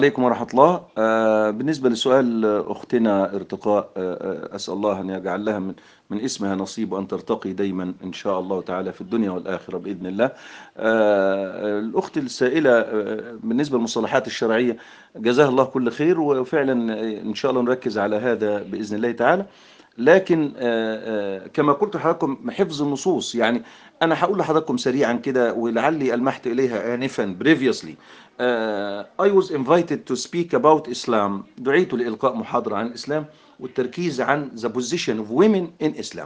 عليكم ورحمة الله آه بالنسبة لسؤال أختنا ارتقاء آه أسأل الله أن يجعل لها من, من اسمها نصيب وأن ترتقي دايما إن شاء الله تعالى في الدنيا والآخرة بإذن الله آه الأخت السائلة آه بالنسبة للمصطلحات الشرعية جزاها الله كل خير وفعلا إن شاء الله نركز على هذا بإذن الله تعالى لكن كما قلت لحضراتكم حفظ النصوص يعني أنا هقول لحضراتكم سريعا كده ولعلي ألمحت إليها آنفا previously I was invited to speak about Islam دعيت لإلقاء محاضرة عن الإسلام والتركيز عن the position of women in Islam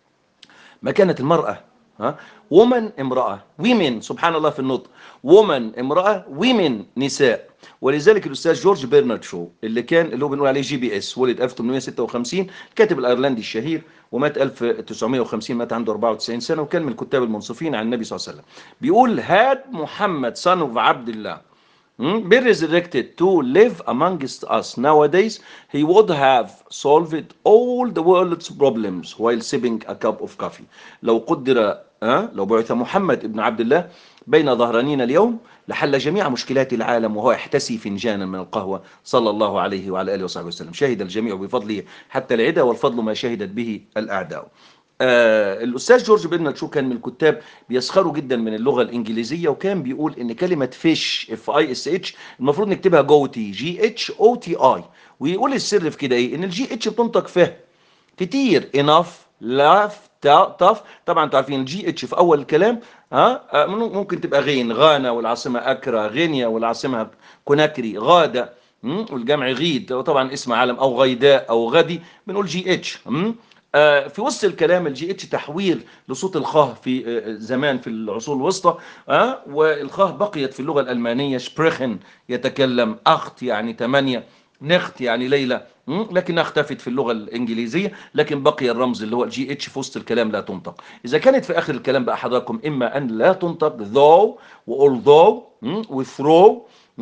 مكانة المرأة ها woman امرأة women سبحان الله في النطق woman امرأة women نساء ولذلك الأستاذ جورج بيرنارد شو اللي كان اللي هو بنقول عليه جي بي اس ولد 1856 الكاتب الأيرلندي الشهير ومات 1950 مات عنده 94 سنة وكان من الكتاب المنصفين عن النبي صلى الله عليه وسلم بيقول هاد محمد son of عبد الله be resurrected to live amongst us nowadays he would have solved all the world's problems while sipping a cup of coffee لو قدر أه؟ لو بعث محمد ابن عبد الله بين ظهرانينا اليوم لحل جميع مشكلات العالم وهو يحتسي فنجانا من القهوة صلى الله عليه وعلى آله وصحبه وسلم شهد الجميع بفضله حتى العدا والفضل ما شهدت به الأعداء آه الأستاذ جورج بيرنارد شو كان من الكتاب بيسخروا جدا من اللغة الإنجليزية وكان بيقول إن كلمة فيش اف اي اس اتش المفروض نكتبها جوتي جي اتش او تي اي ويقول السر في كده إيه إن الجي اتش بتنطق فه كتير enough لاف طف طبعا انتوا عارفين الجي اتش في اول الكلام ها ممكن تبقى غين غانا والعاصمه اكرا غينيا والعاصمه كوناكري غاده والجمع غيد وطبعا اسم عالم او غيداء او غدي بنقول جي اتش في وسط الكلام الجي اتش تحويل لصوت الخاء في زمان في العصور الوسطى أه؟ والخاء بقيت في اللغه الالمانيه شبريخن يتكلم اخت يعني ثمانيه نخت يعني ليلى لكنها اختفت في اللغه الانجليزيه لكن بقي الرمز اللي هو الجي اتش في وسط الكلام لا تنطق اذا كانت في اخر الكلام بقى حضراتكم اما ان لا تنطق though والذو وثرو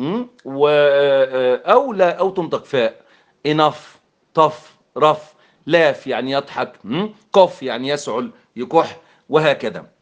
و او لا او تنطق فاء enough طف رف لاف يعني يضحك كف يعني يسعل يكح وهكذا